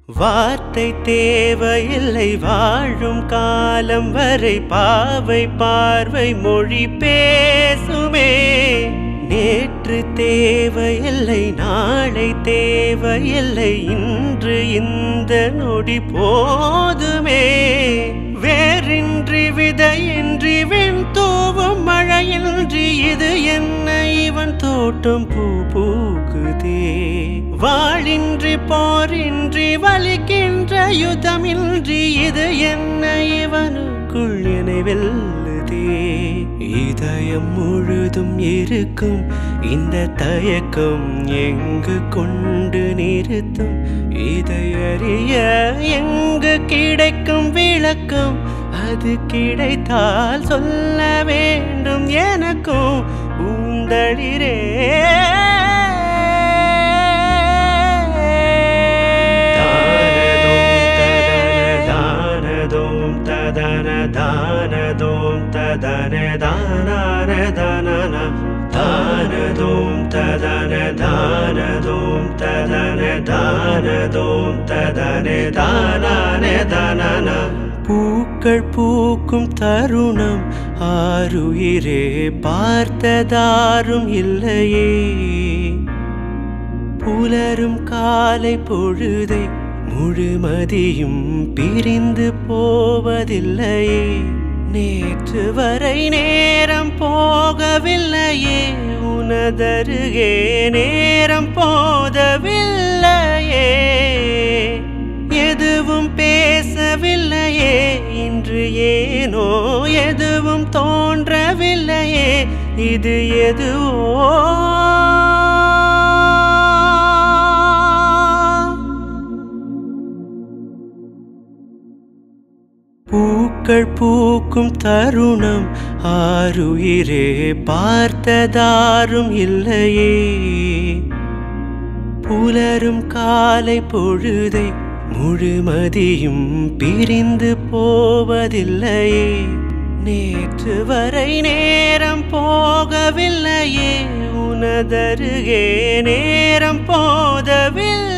வார்த்தை தேவையில்லை வாழும் காலம் வரை பாவை பார்வை மொழி பேசுமே நேற்று தேவையில்லை நாளை தேவையில்லை இன்று இந்த நொடி போதுமே வேறின்றி விதையின்றி விண் தூவும் மழையின்றி இது என்ன இவன் தோட்டம் பூ பூக்குதே வாழின்றி போரின்றி வலிக்கின்ற யுதமின்றி இது என்ன இவனுக்குள் என்னை வெல்லுதே இதயம் முழுதும் இருக்கும் இந்த தயக்கம் எங்கு கொண்டு நிறுத்தும் இதை அறிய எங்கு கிடைக்கும் விளக்கம் அது கிடைத்தால் சொல்ல வேண்டும் எனக்கும் உந்தளிரே தானதோம் ததன தானதோம் ததன தானான தனன தானதோம் ததன தானதோம் ததன தானதோம் ததன தானான தனன பூக்கள் பூக்கும் தருணம் ஆறுயிரே பார்த்ததாரும் இல்லையே புலரும் காலை பொழுதை முழுமதியும் பிரிந்து போவதில்லையே நேற்று வரை நேரம் போகவில்லையே உனதருகே நேரம் போதவில்லையே எதுவும் பேசவில்லையே இன்று ஏனோ எதுவும் தோன்றவில்லையே இது எதுவோ பூக்கள் பூக்கும் தருணம் ஆறுயிரே பார்த்ததாரும் இல்லையே புலரும் காலை பொழுதை முழுமதியும் பிரிந்து போவதில்லையே நேற்று வரை நேரம் போகவில்லையே உனதருகே நேரம் போதவில்லை